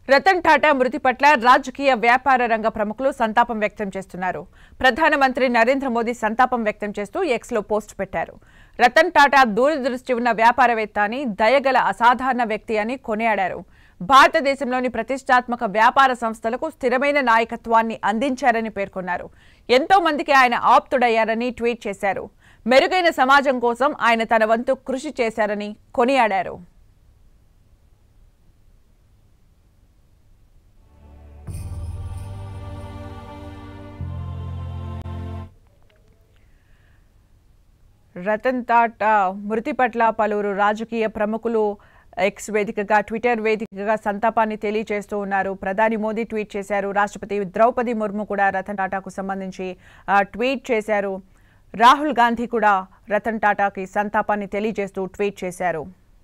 రతన్ టాటా మృతి పట్ల రాజకీయ వ్యాపార రంగ ప్రముఖులు సంతాపం వ్యక్తం చేస్తున్నారు ప్రధానమంత్రి నరేంద్ర మోదీ సంతాపం వ్యక్తం చేస్తూ ఎక్స్ లో పోస్ట్ పెట్టారు రతన్ టాటా దూరదృష్టి ఉన్న వ్యాపారవేత్త అని దయగల అసాధారణ వ్యక్తి అని కొనియాడారు భారతదేశంలోని ప్రతిష్టాత్మక వ్యాపార సంస్థలకు స్థిరమైన నాయకత్వాన్ని అందించారని పేర్కొన్నారు ఎంతో మందికి ఆయన ఆప్తుడయ్యారని ట్వీట్ చేశారు మెరుగైన సమాజం కోసం ఆయన తన వంతు కృషి చేశారని కొనియాడారు రతన్ టాటా మృతి పట్ల పలువురు రాజకీయ ప్రముఖులు ఎక్స్ వేదికగా ట్విట్టర్ వేదికగా సంతాపాన్ని తెలియజేస్తూ ఉన్నారు ప్రధాని మోదీ ట్వీట్ చేశారు రాష్ట్రపతి ద్రౌపది ముర్ము కూడా రతన్ టాటాకు సంబంధించి ఆ, ట్వీట్ చేశారు రాహుల్ గాంధీ కూడా రతన్ టాటాకి సంతాపాన్ని తెలియజేస్తూ ట్వీట్ చేశారు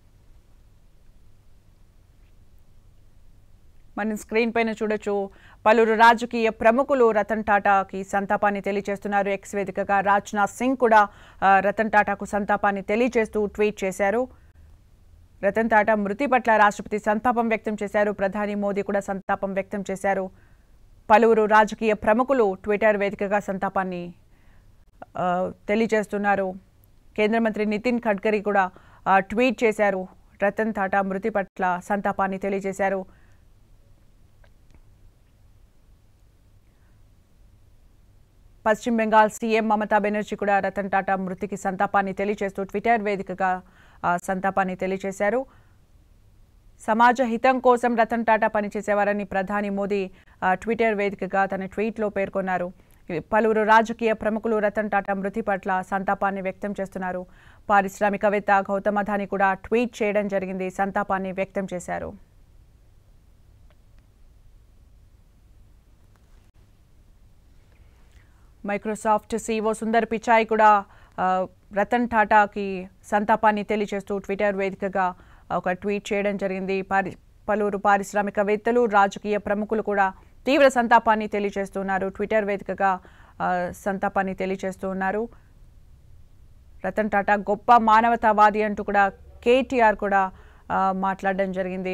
మనం స్క్రీన్ పైన చూడొచ్చు పలువురు రాజకీయ ప్రముఖులు రతన్ టాటాకి సంతాపాన్ని తెలియజేస్తున్నారు ఎక్స్ వేదికగా రాజ్నాథ్ సింగ్ కూడా ఆ, రతన్ టాటాకు సంతాపాన్ని తెలియజేస్తూ ట్వీట్ చేశారు రతన్ టాటా మృతి పట్ల రాష్ట్రపతి సంతాపం వ్యక్తం చేశారు ప్రధాని మోదీ కూడా సంతాపం వ్యక్తం చేశారు పలువురు రాజకీయ ప్రముఖులు ట్విట్టర్ వేదికగా సంతాపాన్ని ఆ, తెలియజేస్తున్నారు కేంద్ర మంత్రి నితిన్ గడ్కరీ కూడా ఆ, ట్వీట్ చేశారు రతన్ టాటా మృతి పట్ల సంతాపాన్ని తెలియజేశారు పశ్చిమ బెంగాల్ సీఎం మమతా బెనర్జీ కూడా రతన్ టాటా మృతికి సంతాపాన్ని తెలియజేస్తూ ట్విట్టర్ వేదికగా ఆ, సంతాపాన్ని తెలియజేశారు సమాజ హితం కోసం రతన్ టాటా పనిచేసేవారని ప్రధాని మోదీ ఆ, ట్విట్టర్ వేదికగా తన ట్వీట్లో పేర్కొన్నారు పలువురు రాజకీయ ప్రముఖులు రతన్ టాటా మృతి పట్ల సంతాపాన్ని వ్యక్తం చేస్తున్నారు పారిశ్రామికవేత్త గౌతమ్ అదాని కూడా ట్వీట్ చేయడం జరిగింది సంతాపాన్ని వ్యక్తం చేశారు మైక్రోసాఫ్ట్ సీఈఓ సుందర్ పిచాయ్ కూడా ఆ, రతన్ టాటాకి సంతాపాన్ని తెలియజేస్తూ ట్విట్టర్ వేదికగా ఒక ట్వీట్ చేయడం జరిగింది పారి పలువురు పారిశ్రామికవేత్తలు రాజకీయ ప్రముఖులు కూడా తీవ్ర సంతాపాన్ని తెలియజేస్తున్నారు ట్విట్టర్ వేదికగా ఆ, సంతాపాన్ని తెలియజేస్తూ ఉన్నారు రతన్ టాటా గొప్ప మానవతావాది అంటూ కూడా కేటీఆర్ కూడా ఆ, మాట్లాడడం జరిగింది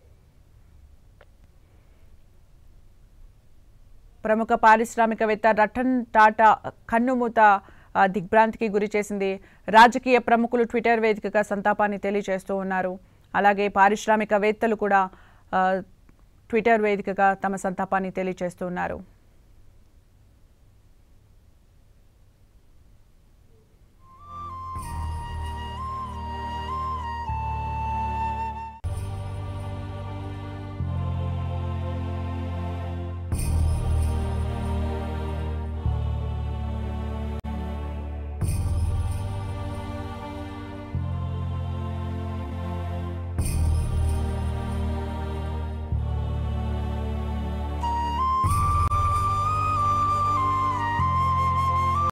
ప్రముఖ పారిశ్రామికవేత్త రతన్ టాటా కన్నుమూత ఆ, దిగ్భ్రాంతికి గురి చేసింది రాజకీయ ప్రముఖులు ట్విట్టర్ వేదికగా సంతాపాన్ని తెలియజేస్తూ ఉన్నారు అలాగే పారిశ్రామికవేత్తలు కూడా ఆ, ట్విట్టర్ వేదికగా తమ సంతాపాన్ని తెలియజేస్తూ ఉన్నారు